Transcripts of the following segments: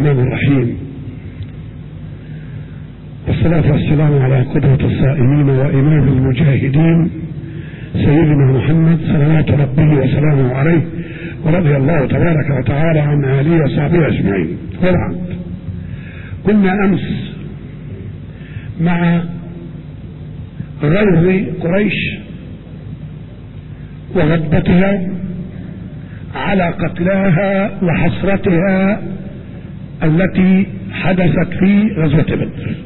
الرحمن الرحيم والصلاة والسلام على قدرة الصائمين وإمام المجاهدين سيدنا محمد صلوات ربه وسلامه عليه ورضي الله تبارك وتعالى عن آله وصحبه أجمعين وبعد كنا أمس مع غزو قريش وغضبتها على قتلاها وحسرتها التي حدثت في غزوة بدر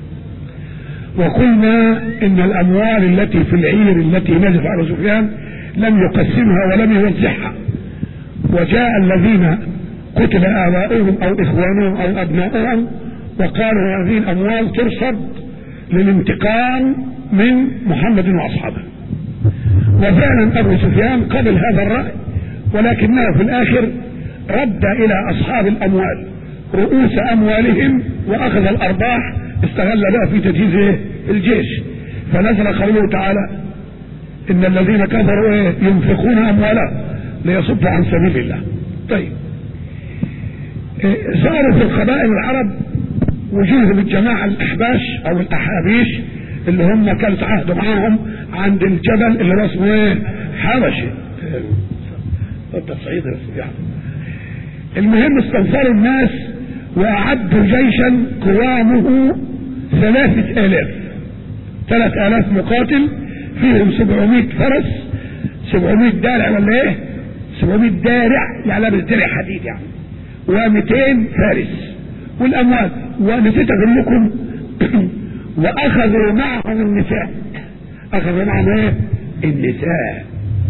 وقلنا ان الاموال التي في العير التي نزف على سفيان لم يقسمها ولم يوزعها وجاء الذين قتل اباؤهم او اخوانهم او ابناؤهم وقالوا هذه الاموال ترصد للانتقام من محمد واصحابه وفعلا ابو سفيان قبل هذا الراي ولكنه في الاخر رد الى اصحاب الاموال رؤوس اموالهم واخذ الارباح استغل بها في تجهيز ايه الجيش فنزل قوله تعالى ان الذين كفروا ايه ينفقون اموالهم ليصدوا عن سبيل الله طيب إيه صاروا في القبائل العرب وجوههم الجماعة الاحباش او الاحابيش اللي هم كانت عهد معاهم عند الجبل اللي هو اسمه ايه حبشي التصعيد يعني المهم استنصروا الناس واعدوا جيشا قوامه ثلاثة الاف ثلاث الاف مقاتل فيهم سبعمائة فرس سبعمائة دارع ولا ايه سبعمائة دارع يعني لابس درع حديد يعني ومئتين فارس والاموال ونسيت اقول لكم واخذوا معهم النساء اخذوا معهم ايه النساء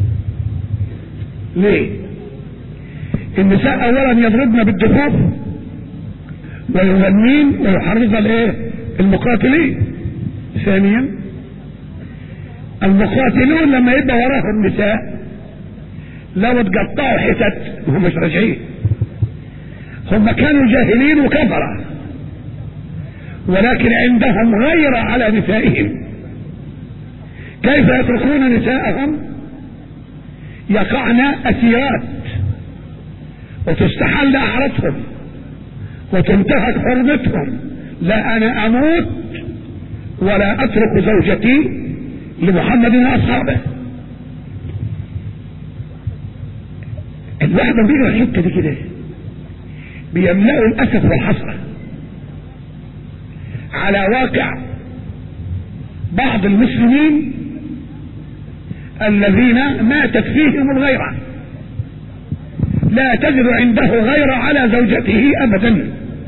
ليه النساء اولا يضربن بالدفوف ويغنين ويحرض الايه المقاتلين ثانيا المقاتلون لما يبقى وراهم نساء لو اتقطعوا حتت وهم مش راجعين هم كانوا جاهلين وكفرة ولكن عندهم غيرة على نسائهم كيف يتركون نساءهم يقعن أسيرات وتستحل أعراضهم وتنتهك حرمتهم لا أنا أموت ولا أترك زوجتي لمحمد وأصحابه الواحد لما بيجي الحتة دي كده بيملأوا الأسف والحسرة على واقع بعض المسلمين الذين ماتت فيهم الغيرة لا تجد عنده غيرة على زوجته أبدا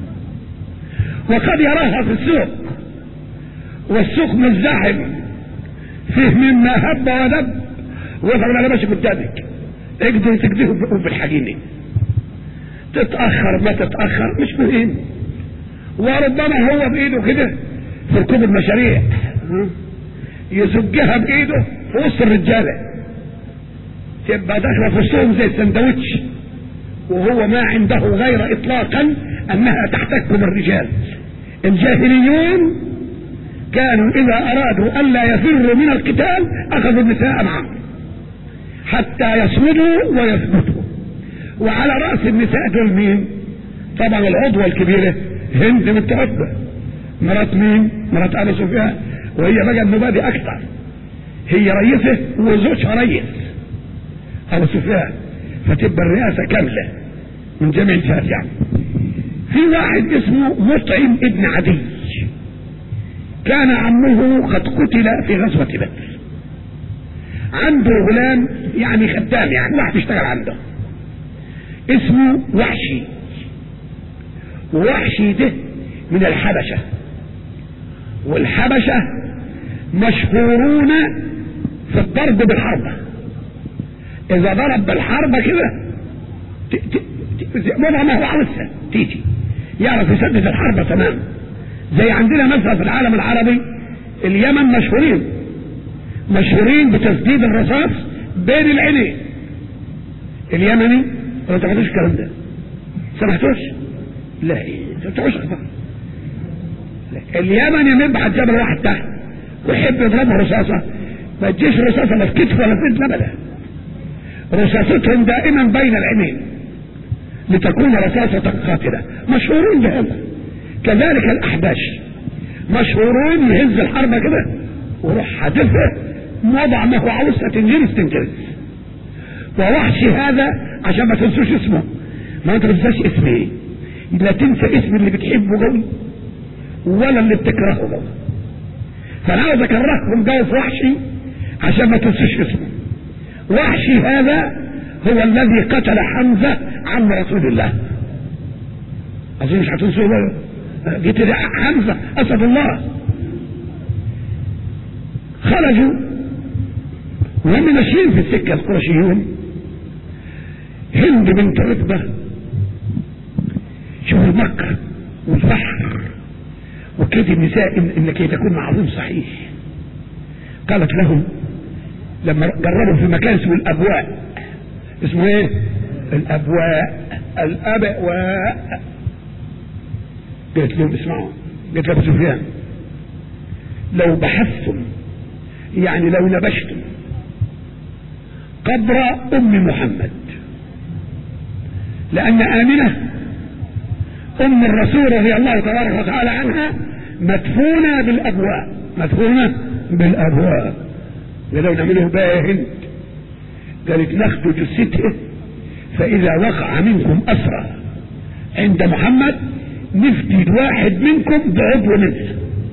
وقد يراها في السوق والسوق مزدحم فيه مما هب ودب ويفعل على ماشي قدامك اقدر تقدره بالحقيني تتأخر ما تتأخر مش مهم وربما هو بإيده كده في ركوب المشاريع يزجها بإيده في وسط الرجالة تبقى داخلة في وسطهم زي السندوتش وهو ما عنده غير إطلاقا أنها تحتك بالرجال الجاهليون كانوا إذا أرادوا ألا يفروا من القتال أخذوا النساء معهم حتى يصمدوا ويثبتوا وعلى رأس النساء دول مين طبعا العضوة الكبيرة هند بنت عتبة مرات مين مرات ابو سفيان وهي بقى المبادئ اكتر هي رئيسة وزوجها رئيس ابو سفيان فتبقى الرئاسة كاملة من جميع الجهات يعني في واحد اسمه مطعم ابن عدي كان عمه قد قتل في غزوة بدر عنده غلام يعني خدام يعني واحد يشتغل عنده اسمه وحشي ووحشي ده من الحبشة والحبشة مشهورون في الضرب بالحربة اذا ضرب بالحربة كده وضع ما هو عاوزها تيجي يعرف يسدد الحربة تمام زي عندنا مثلا في العالم العربي اليمن مشهورين مشهورين بتسديد الرصاص بين العينين اليمني ما تعرفوش الكلام ده سمعتوش لا ما تعرفوش اخبار اليمني يبعت جبل واحد تحت ويحب يضربه رصاصه ما تجيش رصاصه لا في كتف ولا في رجل ابدا رصاصتهم دائما بين العينين لتكون رصاصة قاتلة مشهورون بهذا كذلك الأحباش مشهورون يهز الحرب كده وروح حادثة وضع ما هو عاوز تنجلس تنجلس ووحشي هذا عشان ما تنسوش اسمه ما انت تنساش اسم ايه لا تنسى اسم اللي بتحبه قوي ولا اللي بتكرهه قوي فانا عاوز اكرهكم جو في وحشي عشان ما تنسوش اسمه وحشي هذا هو الذي قتل حمزة عم رسول الله اظن مش هتنسوه بقى جيت حمزة اسد الله خرجوا وهم ماشيين في السكة القرشيون هند بنت رتبة شوف المكر والفحر وكيد النساء إن انك تكون معظوم صحيح قالت لهم لما جربوا في مكان اسمه الابواء اسمه ايه الابواء الابواء قالت لهم اسمعوا قالت لابو سفيان لو بحثتم يعني لو نبشتم قبر ام محمد لان امنه ام الرسول رضي الله تبارك وتعالى عنها مدفونه بالابواء مدفونه بالابواء قالوا نعمله بقى يا هند قالت ناخد جثته فاذا وقع منكم اسرى عند محمد نفدي الواحد منكم بعضو منه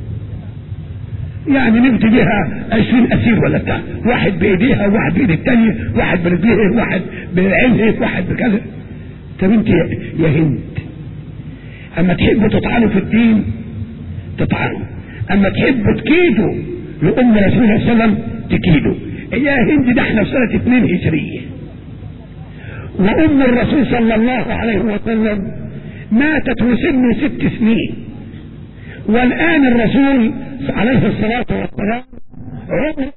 يعني نفدي بها عشرين اسير ولا بتاع واحد بايديها وواحد بايد التانية واحد برجليه واحد بعينه واحد بكذا طب انت يا هند اما تحبوا تطعنوا في الدين تطعنوا اما تحبوا تكيدوا لأم رسول الله صلى الله عليه وسلم تكيدوا يا هند ده احنا في سنة اتنين هجرية وأم الرسول صلى الله عليه وسلم ماتت وسنه ست سنين والآن الرسول عليه الصلاة والسلام عمر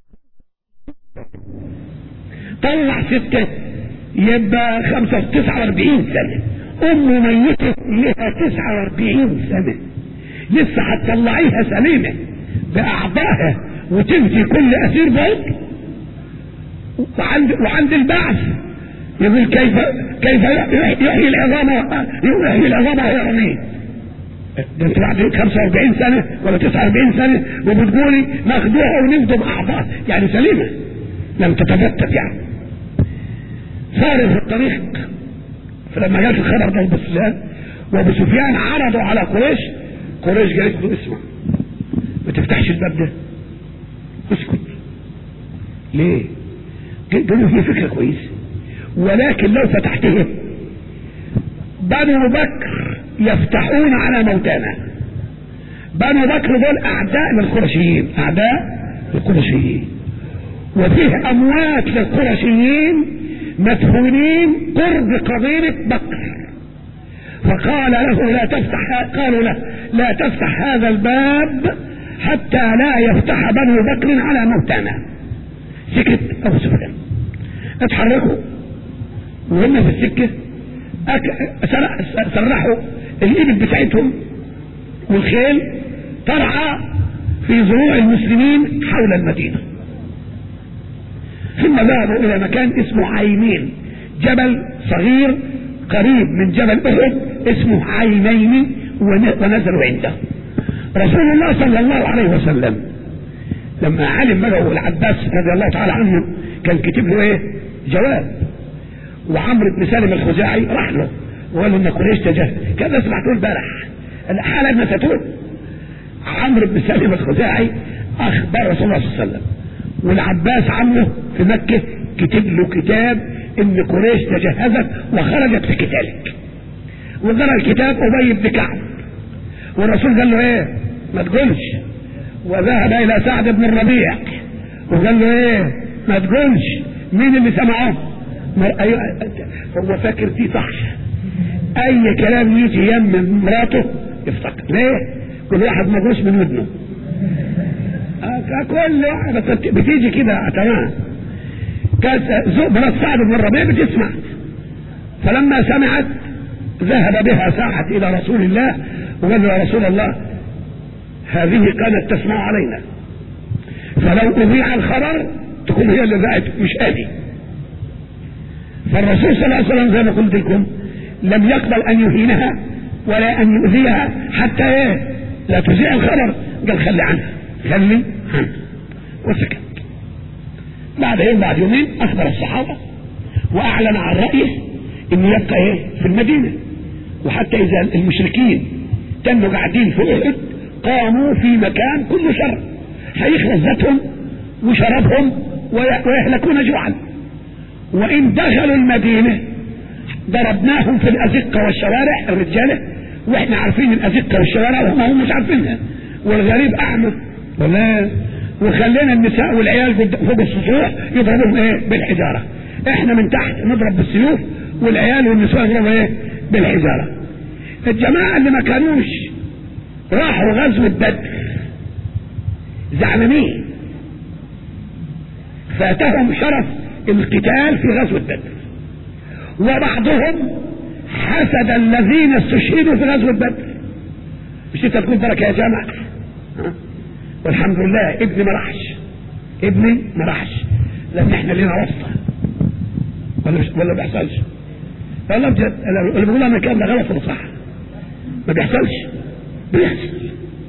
طلع ستة يبقى خمسة تسعة واربعين سنة أمه ميتة لها تسعة واربعين سنة لسه هتطلعيها سليمة بأعضائها وتنفي كل أسير بعض وعند, وعند البعث يقول كيف كيف يحيي العظام يحيي العظام وهي رميم ده انت بعد 45 سنة ولا 49 سنة وبتقولي ناخدوها ونفضوا بأعضاء يعني سليمة لم تتفتت يعني صار في الطريق فلما جاءت الخبر ده ابو سفيان وابو سفيان عرضوا على قريش قريش قالت له اسمع ما تفتحش الباب ده اسكت ليه قالوا هي فكرة كويسة ولكن لو فتحتهم بنو بكر يفتحون على موتانا بنو بكر دول اعداء للقرشيين اعداء للقرشيين وفيه اموات للقرشيين مدفونين قرب قبيلة بكر فقال له لا تفتح قالوا له لا تفتح هذا الباب حتى لا يفتح بنو بكر على موتانا سكت ابو سفيان اتحركوا وهم في السكة سرحوا الإبل بتاعتهم والخيل ترعى في زروع المسلمين حول المدينة ثم ذهبوا إلى مكان اسمه عينين جبل صغير قريب من جبل أحد اسمه عينين ونزلوا عنده رسول الله صلى الله عليه وسلم لما علم بقى العباس رضي الله تعالى عنه كان كتب له ايه جواب وعمرو بن سالم الخزاعي راح له وقال له ان قريش تجهز كان سمعتوه البارح الحالة ما ستقول عمرو بن سالم الخزاعي اخبر رسول الله صلى الله عليه وسلم والعباس عمه في مكة كتب له كتاب ان قريش تجهزت وخرجت في قتالك وقرا الكتاب ابي بن كعب والرسول قال له ايه ما تقولش وذهب الى سعد بن الربيع وقال له ايه ما تقولش مين اللي سمعه أيوة هو فاكر دي صح اي كلام يجي يم مراته يفتكر ليه كل واحد مجروش من ودنه كل واحد بتيجي كده تمام كانت مرات سعد بن الربيع بتسمع فلما سمعت ذهب بها ساعة الى رسول الله وقال له يا رسول الله هذه كانت تسمع علينا فلو اذيع الخبر تكون هي اللي ذاعت مش ادي فالرسول صلى الله عليه وسلم زي ما قلت لكم لم يقبل ان يهينها ولا ان يؤذيها حتى ايه لا تذيع الخبر قال خلي عنها خلي عنها وسكت بعد يوم بعد يومين اخبر الصحابة واعلن عن رأيه انه يبقى ايه في المدينة وحتى اذا المشركين كانوا قاعدين في احد قاموا في مكان كله شر هيخلص ذاتهم وشرابهم ويهلكون جوعا وان دخلوا المدينة ضربناهم في الازقة والشوارع الرجالة واحنا عارفين الازقة والشوارع وهم هم مش عارفينها والغريب اعمى ولا وخلينا النساء والعيال فوق السطوح يضربوهم ايه بالحجارة احنا من تحت نضرب بالسيوف والعيال والنساء يضربوا ايه بالحجارة الجماعة اللي ما كانوش راحوا غزوة بدر زعلانين فاتهم شرف القتال في غزوة بدر وبعضهم حسد الذين استشهدوا في غزوة بدر مش انت تقول بركة يا جامع والحمد لله ابني ما راحش ابني ما راحش لان احنا لنا واسطة ولا مش ولا بيحصلش والله بجد اللي بقول انا كان ده غلط ولا صح ما بيحصلش بيحصل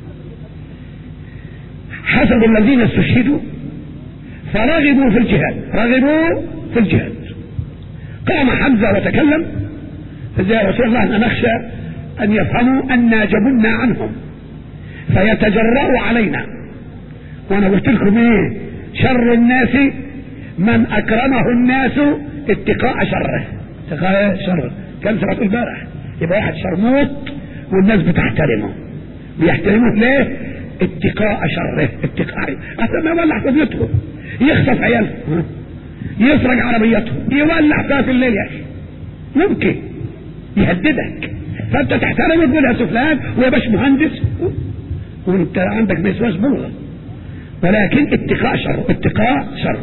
حسب الذين استشهدوا فرغبوا في الجهاد رغبوا في الجهاد قام حمزة وتكلم فزي يا رسول الله أنا نخشى أن يفهموا أن جبنا عنهم فيتجرأوا علينا وأنا قلت لكم إيه شر الناس من أكرمه الناس اتقاء شره اتقاء شره كم سنة البارح يبقى واحد شرموط والناس بتحترمه بيحترموه ليه اتقاء شره اتقاء حتى ما يولع في بيوتهم يخطف عيالهم يسرق عربيتهم يولع فيها في الليل يا اخي ممكن يهددك فانت تحترمه تقول يا سفلان ويا باش مهندس وانت عندك ما يسواش بلغه ولكن اتقاء شر اتقاء شر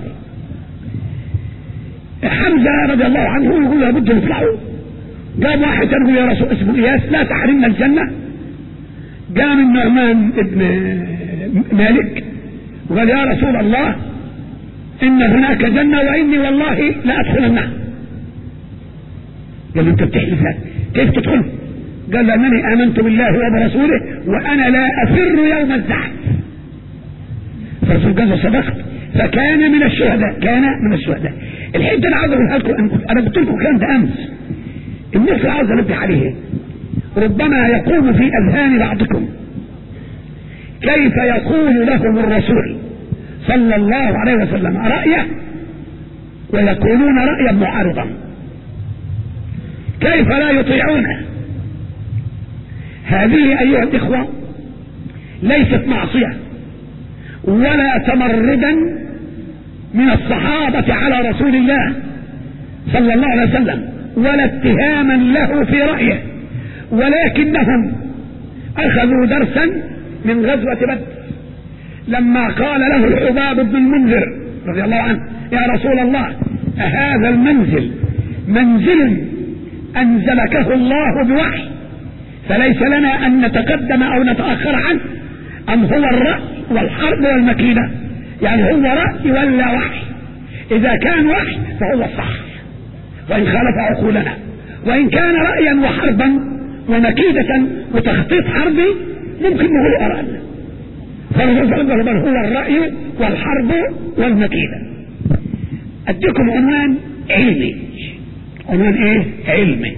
حمزه رضي الله عنه يقول لابد يطلعوا قام واحد يقول يا رسول اسمه اياس لا تحرمنا الجنه قام النعمان ابن مالك وقال يا رسول الله ان هناك جنة واني والله لا ادخل النار قال له انت بتحلف كيف تدخل قال لانني امنت بالله وبرسوله وانا لا افر يوم الزحف فالرسول قال له صدقت فكان من الشهداء كان من الشهداء الحته انا عاوز اقولها لكم انا قلت لكم كان ده امس الناس عاوز انبه عليه ربما يقوم في اذهان بعضكم كيف يقول لهم الرسول صلى الله عليه وسلم رأيه ويقولون رأيا معارضا كيف لا يطيعونه هذه أيها الإخوة ليست معصية ولا تمردا من الصحابة على رسول الله صلى الله عليه وسلم ولا اتهاما له في رأيه ولكنهم أخذوا درسا من غزوة بدر لما قال له الحباب بن المنذر رضي الله عنه يا رسول الله أهذا المنزل منزل أنزلكه الله بوحي فليس لنا أن نتقدم أو نتأخر عنه أم هو الرأي والحرب والمكيدة يعني هو رأي ولا وحي إذا كان وحي فهو الصح وإن خالف عقولنا وإن كان رأيا وحربا ومكيدة وتخطيط حربي ممكن نقول أرانا فالرسول بل هو الرأي والحرب والمكيدة أديكم عنوان علمي عنوان إيه؟ علمي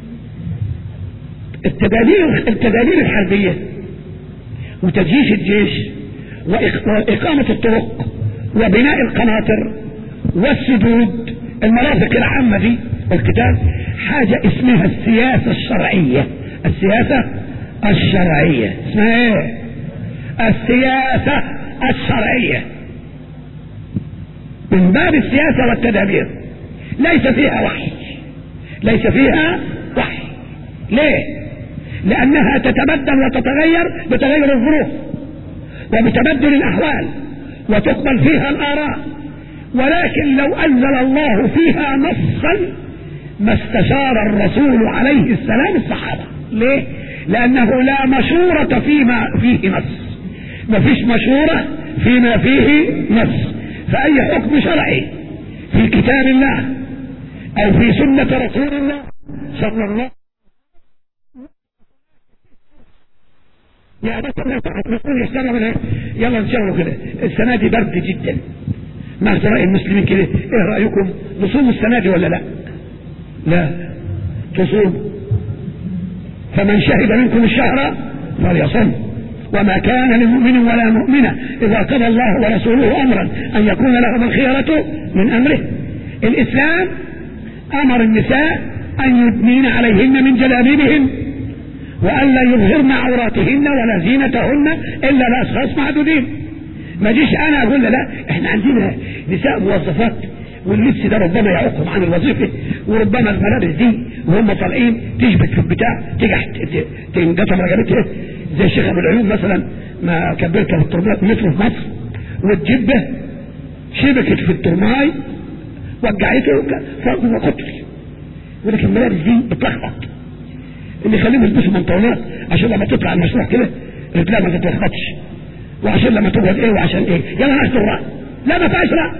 التدابير التدابير الحربية وتجيش الجيش وإقامة الطرق وبناء القناطر والسدود المرافق العامة دي والقتال حاجة اسمها السياسة الشرعية السياسة الشرعية اسمها ايه السياسة الشرعية من باب السياسة والتدابير ليس فيها وحي ليس فيها وحي ليه لأنها تتبدل وتتغير بتغير الظروف وبتبدل الأحوال وتقبل فيها الآراء ولكن لو أنزل الله فيها نصا ما استشار الرسول عليه السلام الصحابة ليه لأنه لا مشورة فيما فيه نص ما فيش مشورة فيما فيه نص فأي حكم شرعي في كتاب الله أو في سنة رسول الله صلى الله يا بس بيقول يشتغل يلا نشغلوا كده السنة دي برد جدا ما رأي المسلمين كده ايه رأيكم نصوم السنة دي ولا لا لا تصوم فمن شهد منكم الشهر فليصم وما كان لمؤمن ولا مؤمنة إذا قضى الله ورسوله أمرا أن يكون لهم الخيرة من أمره الإسلام أمر النساء أن يدنين عليهن من جلابيبهن وألا يظهرن عوراتهن ولا زينتهن إلا لأشخاص معدودين ما جيش أنا أقول لا إحنا عندنا نساء موظفات واللبس ده ربما يعوقهم عن الوظيفة وربما الملابس دي وهم طالعين تشبك في البتاع تجح تنقطم رقبتها زي الشيخ ابو العيون مثلا ما كبرت في الترمات مثل في مصر والجبة شبكت في الترماي وجعته فوق قتل ولكن الملابس دي بتلخبط اللي يخليهم يلبسوا بنطلونات عشان لما تطلع المشروع كده رجلها ما تتلخبطش وعشان لما تقعد ايه وعشان ايه يلا ناس الراس لا ما فيهاش راس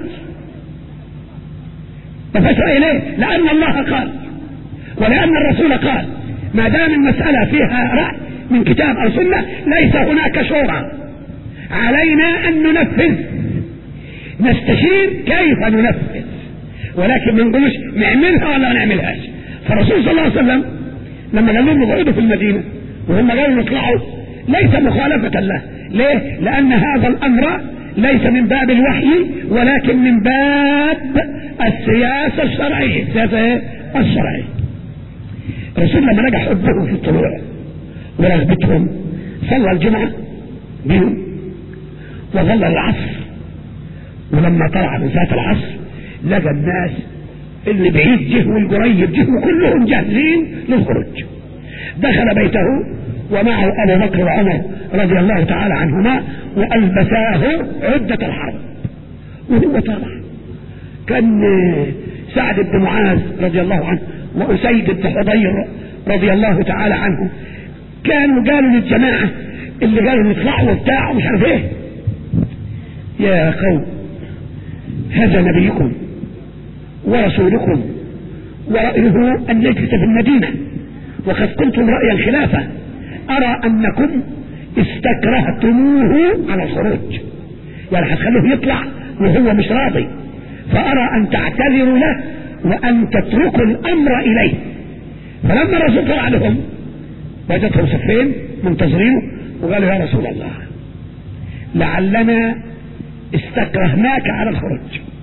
ما فيهاش راي ليه؟ لان الله قال ولان الرسول قال ما دام المساله فيها راي من كتاب او سنه ليس هناك شورى علينا ان ننفذ نستشير كيف ننفذ ولكن ما نقولش نعملها ولا ما نعملهاش فالرسول صلى الله عليه وسلم لما قال لهم اقعدوا في المدينه وهم قالوا يطلعوا ليس مخالفه له ليه؟ لان هذا الامر ليس من باب الوحي ولكن من باب السياسه الشرعيه السياسه ايه؟ الشرعيه الرسول لما نجح حبه في الطلوع ورغبتهم صلى الجمعه بهم وظل العصر ولما طلع من ذات العصر لقى الناس اللي بعيد جه والقريب جه وكلهم جاهزين للخروج دخل بيته ومعه ابو بكر وعمر رضي الله تعالى عنهما والبساه عدة الحرب وهو طلع كان سعد بن معاذ رضي الله عنه واسيد بن حضير رضي الله تعالى عنه كانوا قالوا للجماعة اللي قالوا نطلعوا وبتاع ومش عارف ايه يا قوم هذا نبيكم ورسولكم ورأيه أن نجلس في المدينة وقد قلتم رأي الخلافة أرى أنكم استكرهتموه على الخروج يعني هتخلوه يطلع وهو مش راضي فأرى أن تعتذروا له وأن تتركوا الأمر إليه فلما الرسول طلع لهم وجدهم صفين منتظرينه وقالوا يا رسول الله لعلنا استكرهناك على الخروج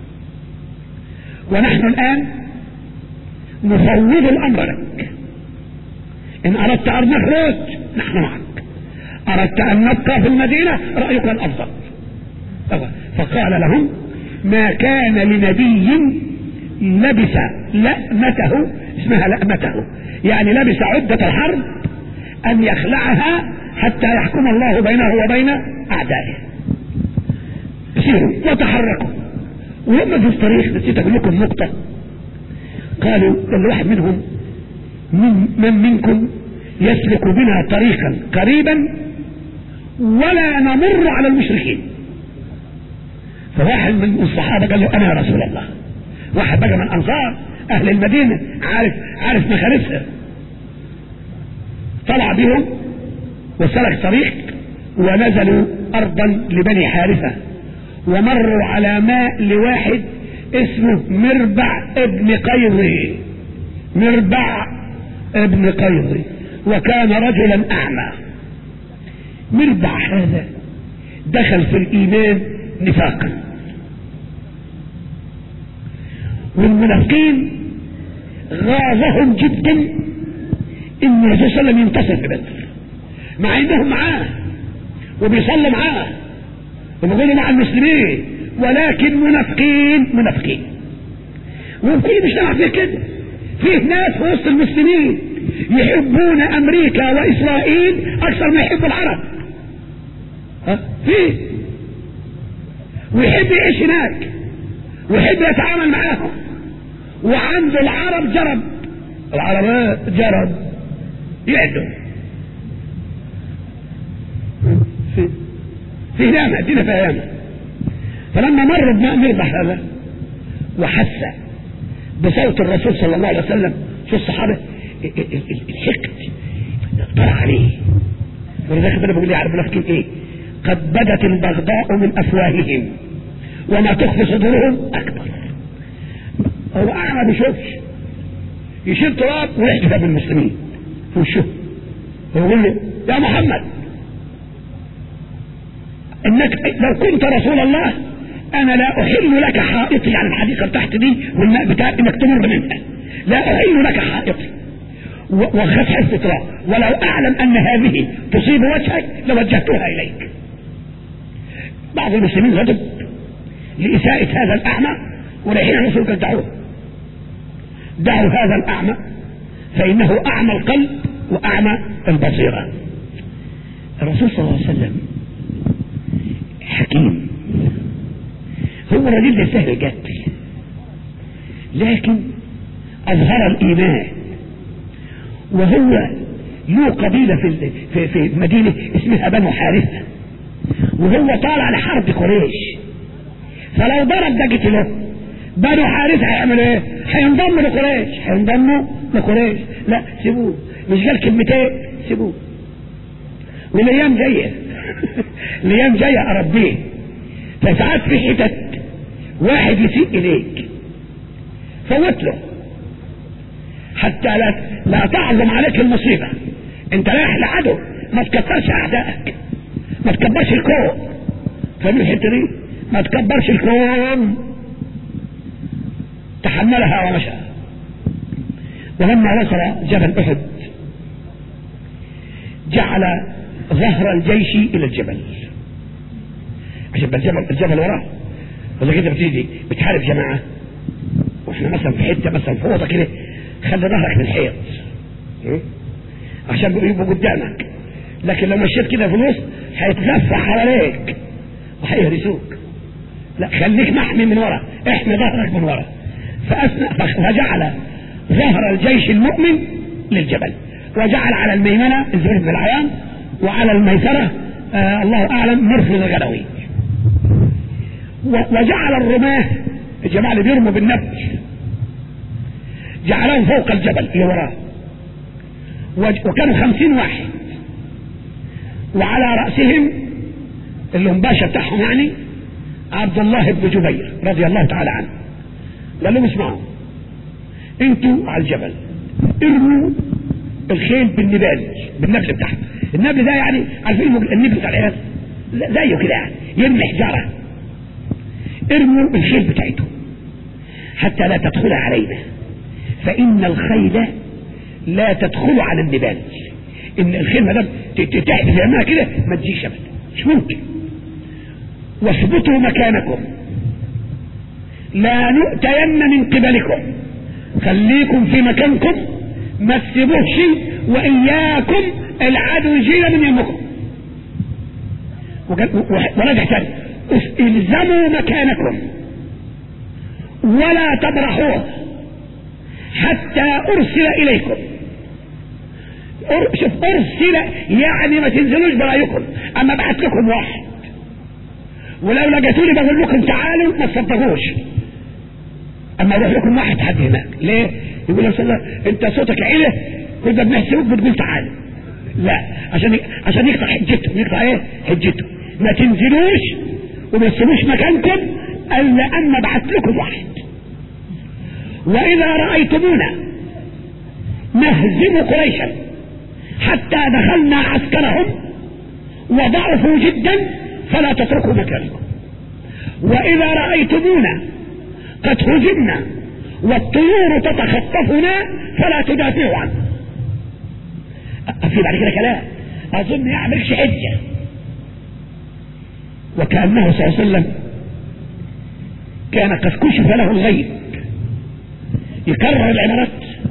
ونحن الآن نفوض الأمر لك إن أردت أن نخرج نحن معك أردت أن نبقى في المدينة رأيك الأفضل فقال لهم ما كان لنبي لبس لأمته اسمها لأمته يعني لبس عدة الحرب أن يخلعها حتى يحكم الله بينه وبين أعدائه سيروا وتحركوا ولما في الطريق نسيت اقول لكم نقطة قالوا كل واحد منهم من, من منكم يسلك بنا طريقا قريبا ولا نمر على المشركين فواحد من الصحابة قال له انا يا رسول الله واحد بقى من انصار اهل المدينة عارف عارف مخارجها طلع بهم وسلك طريق ونزلوا ارضا لبني حارثة ومروا على ماء لواحد اسمه مربع ابن قيظي مربع ابن قيظي وكان رجلا اعمى مربع هذا دخل في الايمان نفاقا والمنافقين غاظهم جدا ان الرسول صلى الله عليه وسلم ينتصر في بدر مع انهم معاه وبيصلوا معاه وبيقولوا مع المسلمين ولكن منافقين منافقين وكل مجتمع فيه كده فيه ناس في وسط المسلمين يحبون امريكا واسرائيل اكثر ما يحبوا العرب ها فيه ويحب يعيش هناك ويحب يتعامل معاهم وعنده العرب جرب العربات جرب يعدوا في في نعمة ادينا فيها ياما فلما مر بماء مربح هذا وحس بصوت الرسول صلى الله عليه وسلم شو الصحابة الحقد طلع عليه ولذلك ربنا بيقول لي على منافقين ايه قد بدت البغضاء من افواههم وما تخفي صدورهم اكبر هو اعمى بيشوفش يشيل تراب ويحدف بالمسلمين في وشه ويقول له يا محمد انك لو كنت رسول الله انا لا احل لك حائطي يعني الحديقه تحت دي والماء بتاعي انك تمر منها لا احل لك حائطي وخسح السترة ولو اعلم ان هذه تصيب وجهك لوجهتها اليك بعض المسلمين غضب لإساءة هذا الأعمى ولحين رسولك دعوه دعوا هذا الأعمى فإنه أعمى القلب وأعمى البصيرة الرسول صلى الله عليه وسلم حكيم هو رجل ده سهل جد لكن أظهر الإيمان وهو له قبيلة في في في مدينة اسمها بنو حارثة وهو طالع لحرب قريش فلو ضرب ده قتله بنو حارثة هيعمل ايه؟ هينضموا لقريش هينضموا لقريش لا سيبوه مش قال كلمتين سيبوه والايام جايه الايام جايه اربيه فساعات في حتت واحد يسيء اليك فوت له حتى لا لا تعظم عليك المصيبه انت رايح لعدو ما تكترش اعدائك ما تكبرش الكون فاهم الحته دي ما تكبرش الكون تحملها ومشى ولما وصل جبل احد جعل ظهر الجيش الى الجبل عشان الجبل الجبل وراه ولا كده بتيجي بتحارب جماعه واحنا مثلا في حته مثلا في اوضه كده خلي ظهرك من الحيط عشان يبقوا قدامك لكن لو مشيت كده في الوسط هيتلف حواليك وهيهرسوك لا خليك محمي من ورا احمي ظهرك من ورا فأثنى فجعل ظهر الجيش المؤمن للجبل وجعل على الميمنة الزبير بن العيان وعلى الميسرة آه الله أعلم مرفض الغلوي وجعل الرماة الجماعة اللي بيرموا بالنبل جعلهم فوق الجبل اللي وراه وكانوا خمسين واحد وعلى رأسهم اللي هم باشا بتاعهم يعني عبد الله بن جبير رضي الله تعالى عنه قال لهم اسمعوا انتوا على الجبل ارموا الخيل بالنبال بالنبل بتاعها النبل ده يعني عارفين النبل بتاع العيال زيه كده يعني يرمي حجاره ارموا الخيل بتاعته حتى لا تدخل علينا فان الخيل لا تدخل على النبال ان الخيل ما دام تحدث يعملها كده ما تجيش ابدا مش ممكن واثبتوا مكانكم لا نؤتين من قبلكم خليكم في مكانكم ما تسيبوهش واياكم العدو يجينا من يمكم ورجع تاني الزموا مكانكم ولا تبرحوه حتى ارسل اليكم شوف ارسل يعني ما تنزلوش برايكم اما ابعت لكم واحد ولو لقيتوني بقول لكم تعالوا ما تصدقوش اما اروح لكم واحد حد هناك ليه يقول له الله انت صوتك عيله كنا بنحسبك بتقول تعالوا لا عشان عشان يقطع حجتهم يقطع ايه حجتهم ما تنزلوش وما تسيبوش مكانكم الا اما ابعت لكم واحد واذا رايتمونا نهزم قريشا حتى دخلنا عسكرهم وضعفوا جدا فلا تتركوا مكانكم واذا رايتمونا قد هزمنا والطيور تتخطفنا فلا تدافعوا عنه في بعد كده كلام اظن يعملش حجه وكانه صلى الله عليه وسلم كان قد كشف له الغيب يكرر العبارات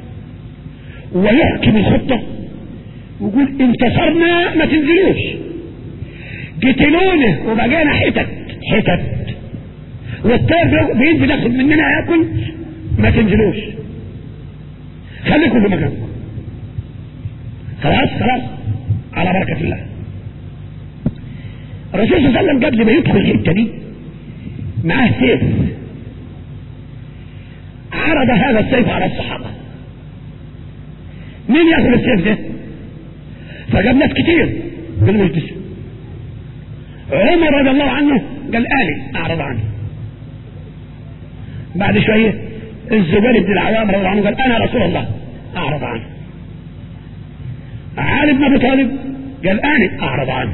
ويحكم الخطه ويقول انتصرنا ما تنزلوش قتلونا وبقينا حتت حتت والطير بينزل ياخد مننا ياكل ما تنزلوش خليكم في مكانكم خلاص خلاص على بركة الله الرسول صلى الله عليه وسلم قبل ما يدخل الحتة دي معاه سيف عرض هذا السيف على الصحابة مين ياخذ السيف ده فجاب ناس كتير قال له اجلس عمر رضي الله عنه قال آلي أعرض عنه بعد شوية الزبير بن العوام رضي الله عنه قال أنا رسول الله أعرض عنه علي بن أبي طالب قال أنا أعرض عنه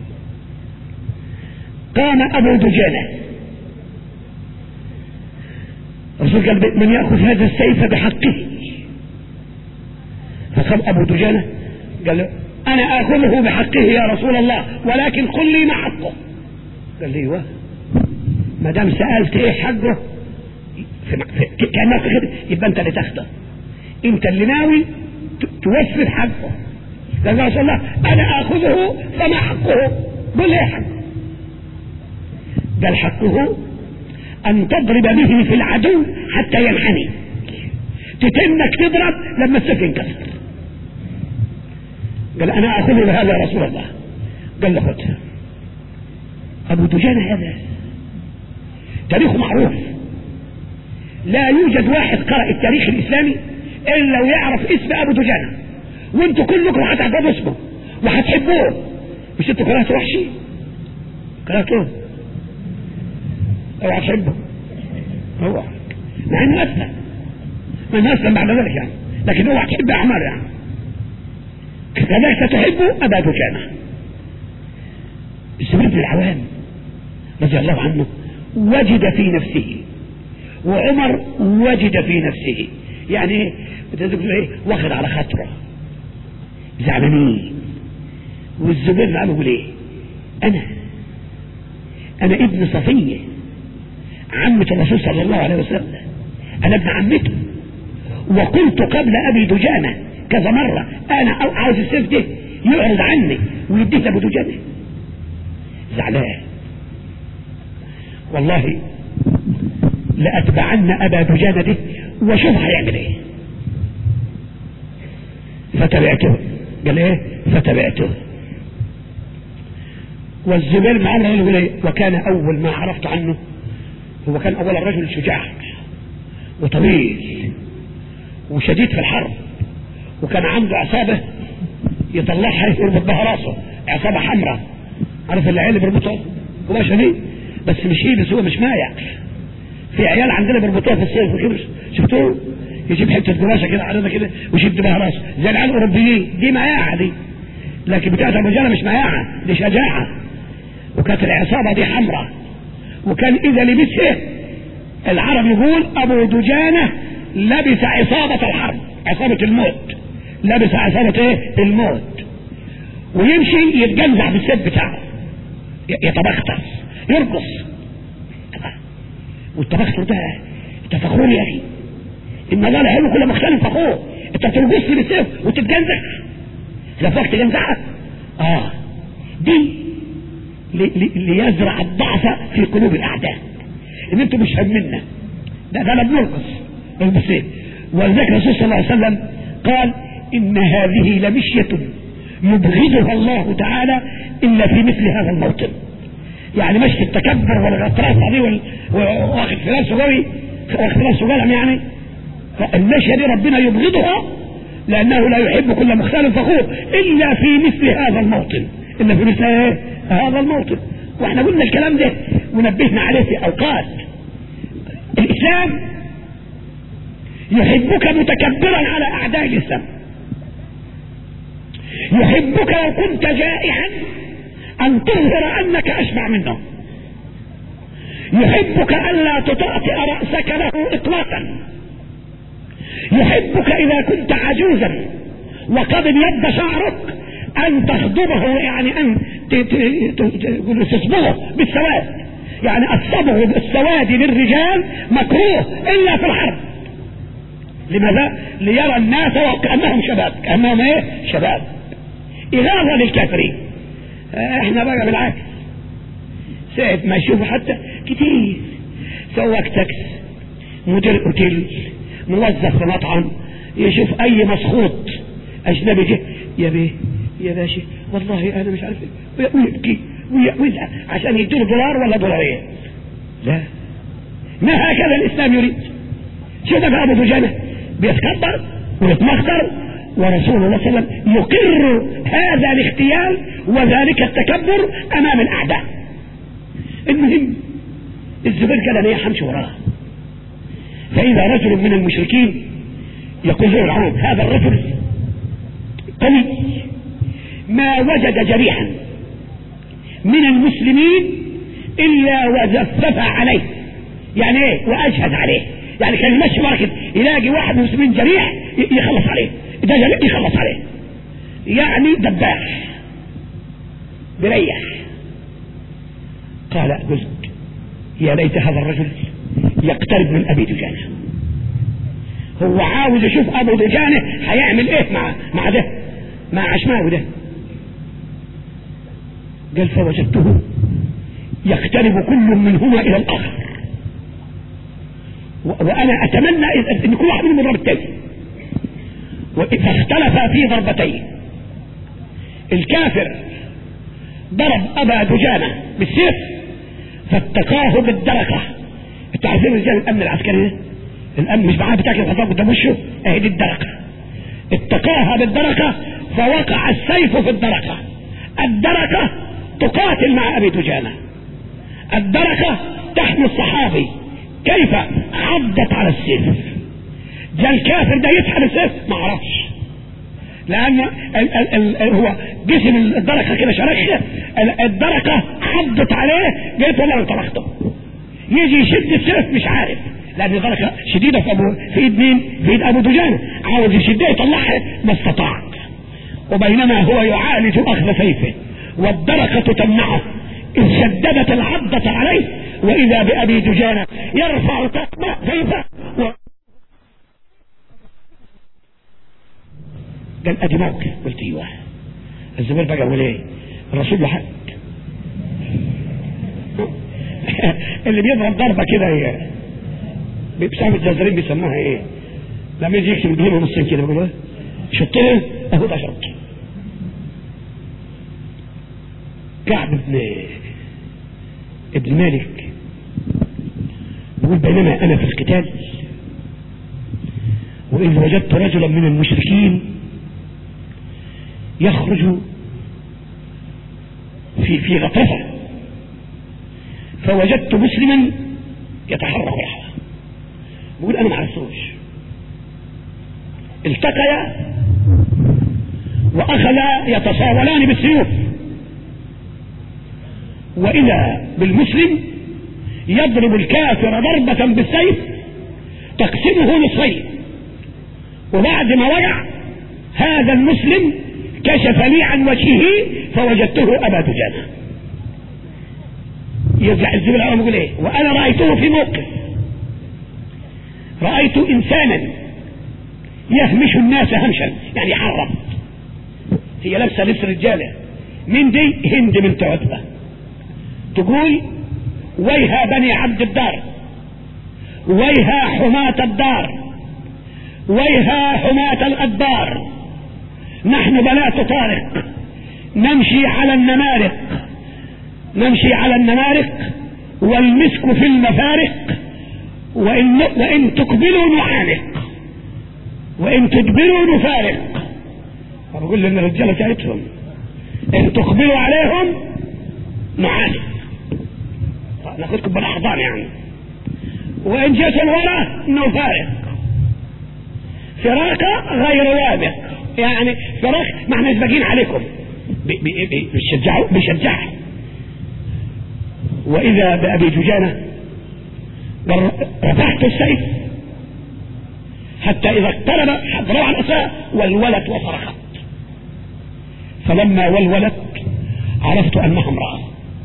قام أبو دجانة الرسول قال من يأخذ هذا السيف بحقه فقام أبو دجانة قال أنا آخذه بحقه يا رسول الله ولكن قل لي ما حقه قال لي ايوه ما دام سألت ايه حقه كأنك كده يبقى انت اللي تاخده انت اللي ناوي توفر حقه قال يا رسول الله انا اخذه فما حقه قل ايه حقه قال حقه ان تضرب به في العدو حتى ينحني تتنك تضرب لما السيف ينكسر قال انا اخذه بهذا يا رسول الله قال له خذ ابو دجانة هذا تاريخه معروف لا يوجد واحد قرأ التاريخ الاسلامي الا ويعرف اسم ابو دجانة وانتوا كلكم هتعرفوا اسمه وهتحبوه مش انتوا قرأتوا وحشي قرأتوه اوعى تحبه اوعى مع انه اسلم ما انه اسلم بعد ذلك يعني لكن اوعى تحب اعمال يعني كذلك تحب ابا دجانة الزبير بن العوام رضي الله عنه وجد في نفسه وعمر وجد في نفسه يعني ايه بتقول ايه واخد على خاطره زعلانين والزبير قال له ايه انا انا ابن صفيه عمة الرسول صلى الله عليه وسلم انا ابن عمته وقلت قبل ابي دجانة كذا مرة انا عاوز السيف ده يعرض عني ويديه لابو دجانة زعلان والله لأتبعن أبا دجانة ده وشوف هيعمل ايه فتبعته قال ايه فتبعته والزبير معنا يقول ايه وكان اول ما عرفت عنه هو كان اول الرجل شجاع وطويل وشديد في الحرب وكان عنده عصابة يطلعها يربط بها راسه عصابة حمراء عارف العيال اللي بيربطوا قماش دي بس مش ايه بس هو مش مايع في عيال عندنا بيربطوها في الصيف والخبز شفتوه يجيب حته قماشه كده عريضه كده ويشد بها راسه زي العيال الاوروبيين دي مياعه دي لكن بتاعت الرجاله مش مياعه دي شجاعه وكانت العصابه دي حمراء وكان اذا لبسه العرب يقول ابو دجانه لبس عصابه الحرب عصابه الموت لبس عصابه ايه الموت ويمشي يتجنزع بالسيف بتاعه يتبختر يرقص والتبختر ده انت فخور يا اخي المجال حلو كل ما اختلف فخور انت بترقص بالسيف وتتجنزع لفوق تجنزعك اه دي لي لي ليزرع الضعف في قلوب الاعداء ان انتوا مش همنا ده ده انا بنرقص بالسيف ولذلك الرسول صلى الله عليه وسلم قال ان هذه لمشيه يبغضها الله تعالى الا في مثل هذا الموطن يعني مش في التكبر والغطرسه دي واخد فلان سجاري واخد فلان سجاري يعني المشيه دي ربنا يبغضها لانه لا يحب كل مختال فخور الا في مثل هذا الموطن الا في مثل ايه هذا الموطن واحنا قلنا الكلام ده ونبهنا عليه في اوقات الاسلام يحبك متكبرا على اعداء الاسلام يحبك لو كنت جائعا ان تظهر انك اشبع منه يحبك الا تطأطئ رأسك له اطلاقا يحبك اذا كنت عجوزا وقد ابيض شعرك ان تخضبه يعني ان تصبغه بالسواد يعني الصبغ بالسواد للرجال مكروه الا في الحرب لماذا ليرى الناس وكأنهم شباب كأنهم ايه شباب إغاظة للكافرين احنا بقى بالعكس ساعة ما يشوفوا حتى كتير سواق تاكس مدير اوتيل موظف في مطعم يشوف اي مسخوط اجنبي جه يا بيه يا باشا والله انا مش عارف ايه ويبكي ويزعل عشان يديله دولار ولا دولارين لا ما هكذا الاسلام يريد شوف بقى ابو دجانه بيتكبر ويتمخطر ورسول الله صلى الله عليه وسلم يقر هذا الاغتيال وذلك التكبر امام الاعداء المهم الزبير قال انا حمشي وراه فاذا رجل من المشركين يقول له العام هذا الرجل قوي ما وجد جريحا من المسلمين الا وزفف عليه يعني ايه واجهد عليه يعني كان يمشي ورا كده يلاقي واحد من المسلمين جريح يخلص عليه ده جريح يخلص عليه يعني دباح بريح قال قلت يا ليت هذا الرجل يقترب من ابي دجانه هو عاوز يشوف ابو دجانه هيعمل ايه مع مع ده مع عشماوي ده قال فوجدته يقترب كل منهما الى الاخر وانا اتمنى ان كل واحد منهم يضرب التاني فاختلفا في ضربتين الكافر ضرب ابا دجانه بالسيف فاتقاه بالدركه انتوا عارفين رجال الامن العسكري ده الامن مش معاه بتاكل الخطاب قدام وشه اهي دي الدركه اتقاها بالدركه فوقع السيف في الدركه الدركه تقاتل مع ابي دجانه الدركه تحمي الصحابي كيف عضت على السيف جاء الكافر ده يسحب السيف ما عرفش لان ال ال ال هو جسم الدركه كده شرخ الدركه عضت عليه جيت ولا طرقته يجي يشد السيف مش عارف لان الدركه شديده في ابو في ايد مين؟ في ايد ابو دجانه عاوز يشدها يطلعها ما استطاع وبينما هو يعالج اخذ سيفه والدركه تمنعه إذ شددت العضة عليه وإذا بأبي دجانة يرفع سيفه و... قال أدي موقف قلت أيوه الزبير بقى يقول إيه الرسول حق اللي بيضرب ضربة كده بسبب الجزرين بيسموها إيه لما يجي يكتب الدهين ونصين كده بيقول إيه شطين أهو ده شط كعب بن ابن مالك بيقول بينما انا في القتال واذ وجدت رجلا من المشركين يخرج في في غطرفه فوجدت مسلما يتحرك لحظه بيقول انا ما عرفتوش التقيا واخذا يتصاولان بالسيوف وإذا بالمسلم يضرب الكافر ضربة بالسيف تقسمه نصفين وبعد ما وقع هذا المسلم كشف لي عن وجهه فوجدته أبا دجانة يرجع الزبل العالم يقول ايه وأنا رأيته في موقف رأيت إنسانا يهمش الناس همشا يعني حرم هي لابسة لبس رجالة من دي هند من عتبه تقول ويها بني عبد الدار ويها حماة الدار ويها حماة الأدبار نحن بنات طارق نمشي على النمارق نمشي على النمارق والمسك في المفارق وإن, وإن تقبلوا نعانق وإن تدبروا نفارق بقول لنا الرجالة بتاعتهم إن تقبلوا عليهم نعانق ناخدكم بالاحضان يعني وان جيت الورى نفارق فراق غير وابق يعني فراق ما احنا باقيين عليكم بيشجعوا بيشجعوا واذا بابي دجانه رفعت السيف حتى اذا اقترب حضروا عن الاساء والولت وصرخت فلما ولولت عرفت انها امراه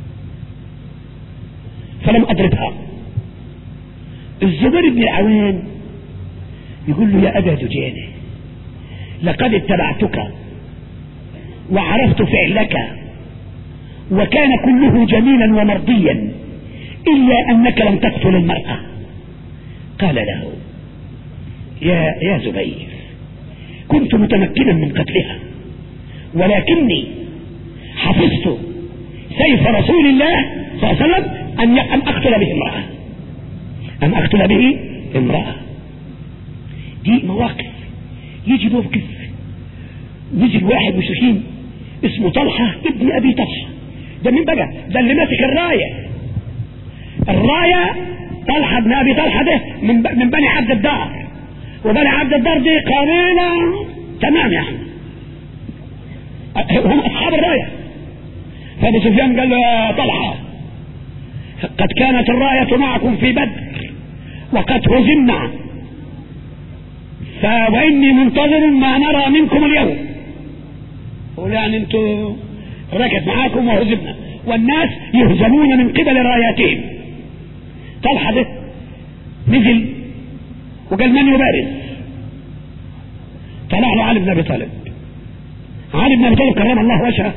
فلم أضربها الزبير بن العوام يقول له يا أبا دجانة لقد اتبعتك وعرفت فعلك وكان كله جميلا ومرضيا إلا أنك لم تقتل المرأة قال له يا, يا زبير كنت متمكنا من قتلها ولكني حفظت سيف رسول الله صلى الله عليه وسلم أن أن أقتل به امرأة أن أقتل به امرأة دي مواقف يجي موقف نزل واحد مشركين اسمه طلحة ابن ابي طلحة ده مين بقى ده اللي ماسك الراية الراية طلحة ابن ابي طلحة ده من, من بني عبد الدار وبني عبد الدار دي قبيلة تمام يعني هم اصحاب الراية فابو سفيان قال له يا طلحة قد كانت الراية معكم في بدر وقد هزمنا وإني منتظر ما نرى منكم اليوم قول يعني انتوا ركت معاكم وهزمنا والناس يهزمون من قبل راياتهم طلحة ده نزل وقال من يبارز طلع له علي بن ابي طالب علي بن ابي طالب كرم الله وجهه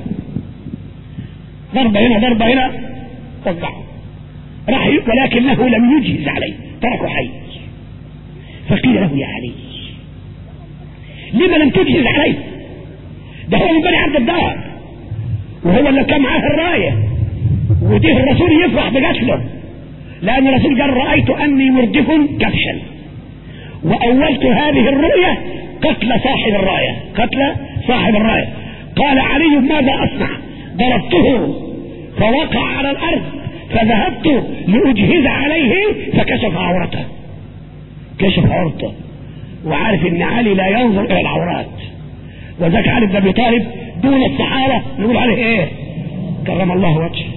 ضربة هنا ضربة هنا وقعه راح ولكنه لم يجهز عليه تركه حي فقيل له يا علي لما لم تجهز عليه ده هو من بني عبد الدار وهو اللي كان معاه الراية وديه الرسول يفرح بقتله لأن الرسول قال رأيت أني مردف كبشا وأولت هذه الرؤية قتل صاحب الراية قتل صاحب الراية قال علي ماذا أصنع ضربته فوقع على الأرض فذهبت لأجهز عليه فكشف عورته كشف عورته وعارف ان علي لا ينظر الى العورات وذاك علي بن ابي طالب دون الصحابه نقول عليه ايه كرم الله وجهه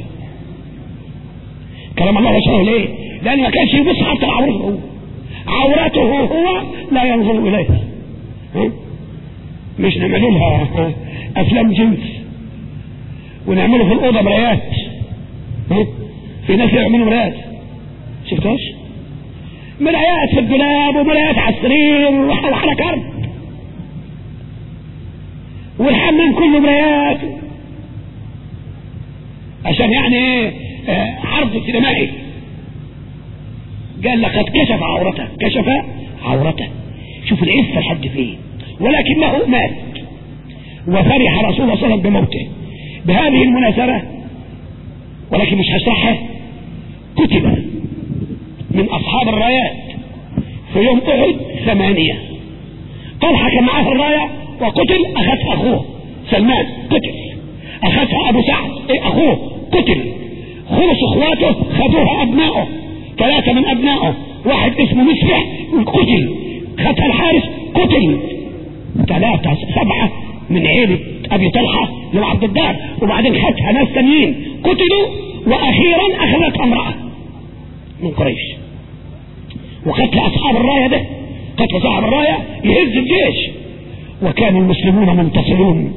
كرم الله وجهه ليه لان ما كانش يبص حتى لعورته هو عورته هو لا ينظر اليها مش نعمل لها افلام جنس ونعمله في الاوضه مرايات في ناس يعملوا مرايات شفتهاش مرايات في الدولاب ومرايات على السرير وعلى كرب والحمام كله مرايات عشان يعني ايه عرض سينمائي قال لقد كشف عورته كشف عورته شوف العفة لحد فين ولكنه مات وفرح رسول الله صلى الله عليه وسلم بموته بهذه المناسبة ولكن مش هشرحها كتب من أصحاب الرايات في يوم أحد ثمانية طلحة كان معاه الراية وقتل أخذها أخوه سلمان قتل أخذها أبو سعد إيه أخوه قتل خلص إخواته خذوها أبنائه ثلاثة من أبنائه واحد اسمه مسرح قتل خدها الحارس قتل ثلاثة سبعة من عيلة أبي طلحة لعبد الدار وبعدين خدها ناس تانيين قتلوا وأخيرا أخذت امرأة من قريش وقتل أصحاب الراية ده قتل صاحب الراية يهز الجيش وكان المسلمون منتصرون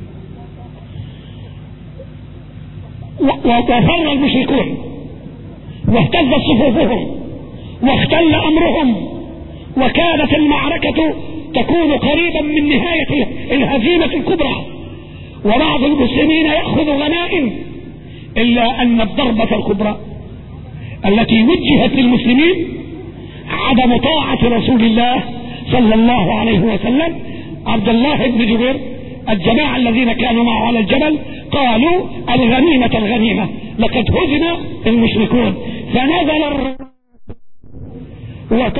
وفر المشركون واهتزت صفوفهم واختل أمرهم وكانت المعركة تكون قريبا من نهاية الهزيمة الكبرى وبعض المسلمين يأخذ غنائم إلا أن الضربة الكبرى التي وجهت للمسلمين عدم طاعة رسول الله صلى الله عليه وسلم عبد الله بن جبير الجماعة الذين كانوا معه على الجبل قالوا الغنيمة الغنيمة لقد هزم المشركون فنزل الر... وط...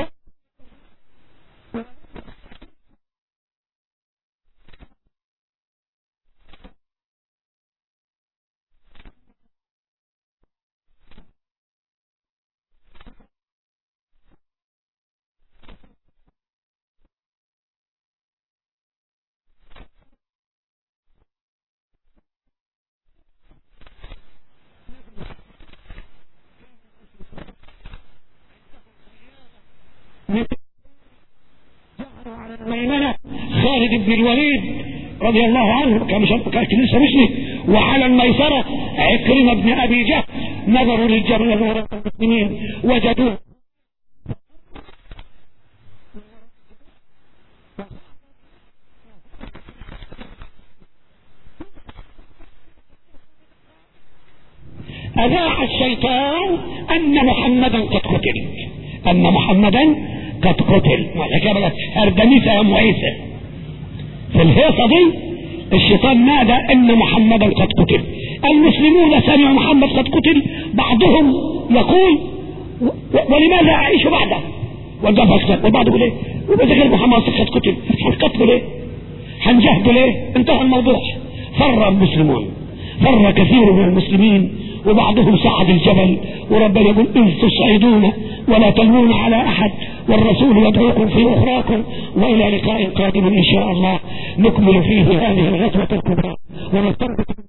ميمنة خالد بن الوليد رضي الله عنه كان كان لسه مسلم وعلى الميسرة عكرمة بن أبي جهل نظروا للجبل المسلمين وجدوه أذاع الشيطان أن محمدا قد قتل أن محمدا قد قتل الحكايه بقت اردنيسه يا معيسه في الهيصه دي الشيطان نادى ان محمدا قد قتل المسلمون سمعوا محمد قد قتل بعضهم يقول ولماذا اعيش بعده والباب اكثر والبعض يقول ايه وذكر محمد قد قتل هنقتله ليه هنجهدوا ليه انتهى الموضوع فر المسلمون فر كثير من المسلمين وبعضهم صعد الجبل وربنا يقول إذ تصعدون ولا تلوون على أحد والرسول يدعوكم في أخراكم وإلى لقاء قادم إن شاء الله نكمل فيه هذه الغزوة الكبرى ونستنبط